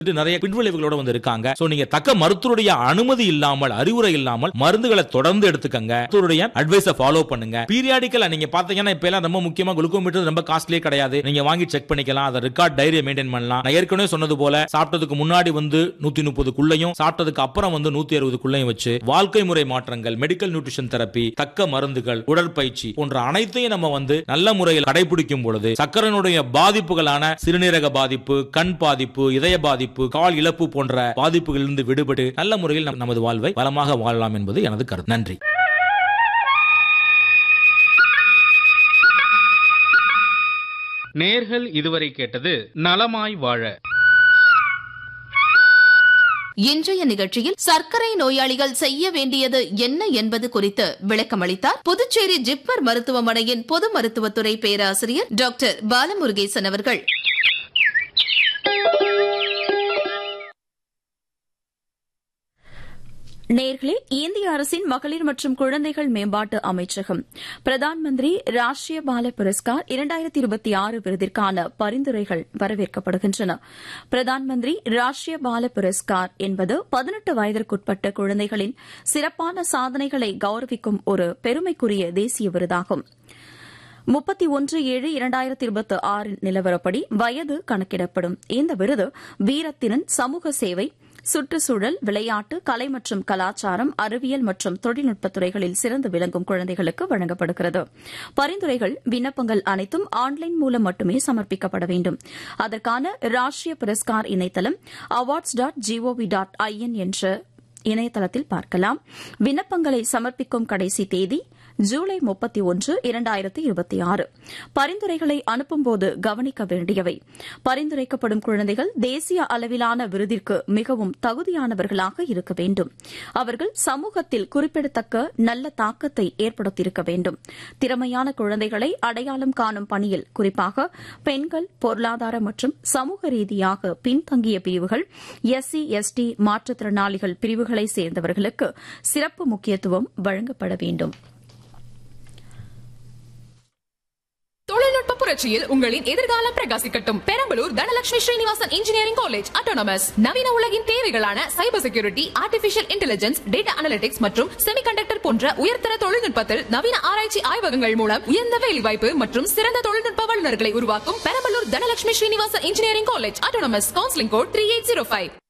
நிறைய பின்விளைவுகளோட வந்து இருக்காங்க சோ நீங்க தக்க மருத்துவருடைய அனுமதி இல்லாமல் அறிவுரை இல்லாமல் மருந்துகளை தொடர்ந்து எடுத்துக்கங்க மருத்துவருடைய அட்வைஸ ஃபாலோ பண்ணுங்க பீரியாடிக்கலா நீங்க பாத்தீங்கன்னா இப்ப எல்லாம் ரொம்ப முக்கியமா குளுக்கோமீட்டர் ரொம்ப காஸ்ட்லியே கிடையாது நீங்க வாங்கி செக் பண்ணிக்கலாம் அதை ரெக்கார்ட் டைரியை மெயின்டைன் பண்ணலாம் நான் ஏற்கனவே சொன்னது போல சாப்பிட்டதுக்கு முன்னாடி வந்து நூத்தி முப்பதுக்குள்ளையும் சாப்பிட்டதுக்கு அப்புறம் வந்து நூத்தி அறுபதுக்குள்ளையும் வச்சு வாழ்க்கை முறை மாற்றங்கள் மெடிக்கல் நியூட்ரிஷன் தெரப்பி தக்க மருந்துகள் உடற்பயிற்சி போன்ற அனைத்தையும் நம்ம வந்து நல்ல முறையில் கடைபிடிக்கும் பொழுது சக்கரனுடைய பாதிப்புகளான சிறுநீரக பாதிப்பு கண் பாதிப்பு இதய பாதிப்பு கால் இழப்பு போன்ற பாதிப்புகளிலிருந்து விடுபட்டு நல்ல முறையில் நம்- நமது வாழ்வை வளமாக வாழலாம் என்பது எனது கருத்து நன்றி நேர்கள் இதுவரை கேட்டது நலமாய் வாழ இன்றைய நிகழ்ச்சியில் சர்க்கரை நோயாளிகள் செய்ய வேண்டியது என்ன என்பது குறித்து விளக்கமளித்தார் புதுச்சேரி ஜிப்மர் மருத்துவமனையின் பொது மருத்துவத்துறை பேராசிரியர் டாக்டர் பாலமுருகேசன் அவர்கள் நேர்களே இந்திய அரசின் மகளிர் மற்றும் குழந்தைகள் மேம்பாட்டு அமைச்சகம் பிரதான் மந்திரி ராஷ்டிரிய பால புரஸ்கார் இரண்டாயிரத்தி இருபத்தி ஆறு விருதிற்கான பரிந்துரைகள் வரவேற்கப்படுகின்றன பிரதான் மந்திரி ராஷ்டிரிய பால புரஸ்கார் என்பது பதினெட்டு வயதிற்குட்பட்ட குழந்தைகளின் சிறப்பான சாதனைகளை கௌரவிக்கும் ஒரு பெருமைக்குரிய தேசிய விருதாகும் முப்பத்தி ஒன்று ஏழு இரண்டாயிரத்தி இருபத்தி ஆறு நிலவரப்படி வயது கணக்கிடப்படும் இந்த விருது வீரத்திறன் சமூக சேவை சுற்றுச்சூழல் விளையாட்டு கலை மற்றும் கலாச்சாரம் அறிவியல் மற்றும் தொழில்நுட்பத் துறைகளில் சிறந்து விளங்கும் குழந்தைகளுக்கு வழங்கப்படுகிறது பரிந்துரைகள் விண்ணப்பங்கள் அனைத்தும் ஆன்லைன் மூலம் மட்டுமே சமர்ப்பிக்கப்பட வேண்டும் அதற்கான ராஷ்டிரிய புரஸ்கார் இணையதளம் awards dot G O V dot I N என்ற இணையதளத்தில் பார்க்கலாம் விண்ணப்பங்களை சமர்ப்பிக்கும் கடைசி தேதி ஜூலை முப்பத்தி ஒன்று இரண்டாயிரத்தி இருபத்தி ஆறு பரிந்துரைகளை அனுப்பும்போது கவனிக்க வேண்டியவை பரிந்துரைக்கப்படும் குழந்தைகள் தேசிய அளவிலான விருதிற்கு மிகவும் தகுதியானவர்களாக இருக்க வேண்டும் அவர்கள் சமூகத்தில் குறிப்பிடத்தக்க நல்ல தாக்கத்தை ஏற்படுத்தியிருக்க வேண்டும் திறமையான குழந்தைகளை அடையாளம் காணும் பணியில் குறிப்பாக பெண்கள் பொருளாதார மற்றும் சமூக ரீதியாக பின்தங்கிய பிரிவுகள் எஸ்சி எஸ்டி மாற்றுத்திறனாளிகள் பிரிவுகளை சேர்ந்தவர்களுக்கு சிறப்பு முக்கியத்துவம் வழங்கப்பட வேண்டும் தொழில்நுட்ப புரட்சியில் உங்களின் எதிர்காலம் பிரகாசிக்கட்டும் Perambalur Dhanalakshmi Srinivasan engineering college autonomous நவீன உலகின் தேவைகளான cyber security artificial intelligence data analytics மற்றும் செமிகண்டக்டர் போன்ற உயர்தர தொழில்நுட்பத்தில் நவீன ஆராய்ச்சி ஆய்வகங்கள் மூலம் உயர்ந்த வேலைவாய்ப்பு மற்றும் சிறந்த தொழில்நுட்ப வல்லுநர்களை உருவாக்கும் Perambalur Dhanalakshmi Srinivasan engineering college autonomous counselling code three eight zero five